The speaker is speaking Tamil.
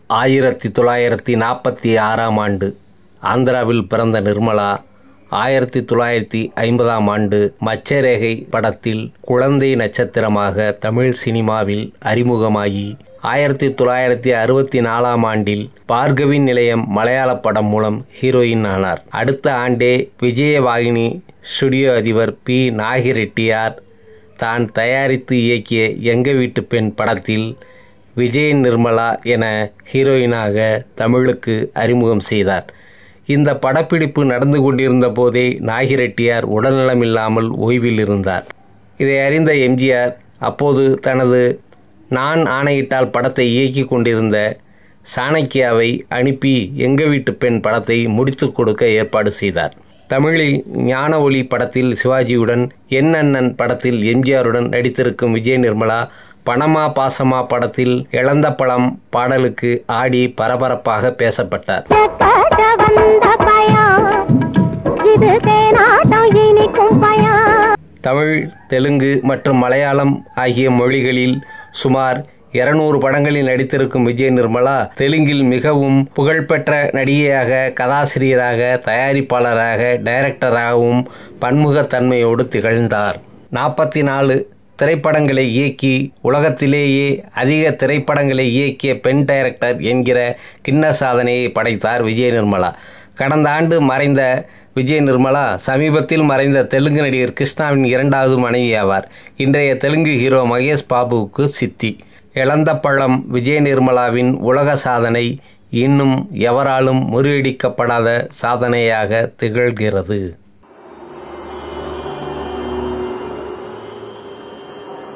ஆயிரத்தி தொள்ளாயிரத்தி நாற்பத்தி ஆறாம் ஆண்டு ஆந்திராவில் பிறந்த நிர்மலா ஆயிரத்தி தொள்ளாயிரத்தி ஐம்பதாம் ஆண்டு மச்சரேகை படத்தில் குழந்தை நட்சத்திரமாக தமிழ் சினிமாவில் அறிமுகமாகி ஆயிரத்தி தொள்ளாயிரத்தி அறுபத்தி நாலாம் ஆண்டில் பார்கவின் நிலையம் மலையாள படம் மூலம் ஹீரோயின் ஆனார் அடுத்த ஆண்டே விஜயவாகினி ஸ்டுடியோ அதிபர் பி நாகிரெட்டியார் தான் தயாரித்து இயக்கிய எங்க வீட்டு பெண் படத்தில் விஜய் நிர்மலா என ஹீரோயினாக தமிழுக்கு அறிமுகம் செய்தார் இந்த படப்பிடிப்பு நடந்து கொண்டிருந்த போதே நாகிரெட்டியார் உடல்நலமில்லாமல் ஓய்வில் இருந்தார் இதை அறிந்த எம்ஜிஆர் அப்போது தனது நான் ஆணையிட்டால் படத்தை இயக்கி கொண்டிருந்த சாணக்கியாவை அனுப்பி எங்க வீட்டு பெண் படத்தை முடித்து கொடுக்க ஏற்பாடு செய்தார் தமிழில் ஞான ஒளி படத்தில் சிவாஜியுடன் என் அண்ணன் படத்தில் எம்ஜிஆருடன் நடித்திருக்கும் விஜய் நிர்மலா பணமா பாசமா படத்தில் இழந்த பழம் பாடலுக்கு ஆடி பரபரப்பாக பேசப்பட்டார் கேட்க வந்த பயம் இது தேனாட்டம் இனிக்கும் பயம் தமிழ் தெலுங்கு மற்றும் மலையாளம் ஆகிய மொழிகளில் சுமார் இருநூறு படங்களில் நடித்திருக்கும் விஜய் நிர்மலா தெலுங்கில் மிகவும் புகழ்பெற்ற நடிகையாக கதாசிரியராக தயாரிப்பாளராக டைரக்டராகவும் பன்முகத்தன்மையோடு திகழ்ந்தார் நாற்பத்தி நாலு திரைப்படங்களை இயக்கி உலகத்திலேயே அதிக திரைப்படங்களை இயக்கிய பெண் டைரக்டர் என்கிற கிண்ண சாதனையை படைத்தார் விஜய் நிர்மலா கடந்த ஆண்டு மறைந்த விஜய் நிர்மலா சமீபத்தில் மறைந்த தெலுங்கு நடிகர் கிருஷ்ணாவின் இரண்டாவது மனைவி ஆவார் இன்றைய தெலுங்கு ஹீரோ மகேஷ் பாபுவுக்கு சித்தி இழந்த பழம் விஜய் நிர்மலாவின் உலக சாதனை இன்னும் எவராலும் முறியடிக்கப்படாத சாதனையாக திகழ்கிறது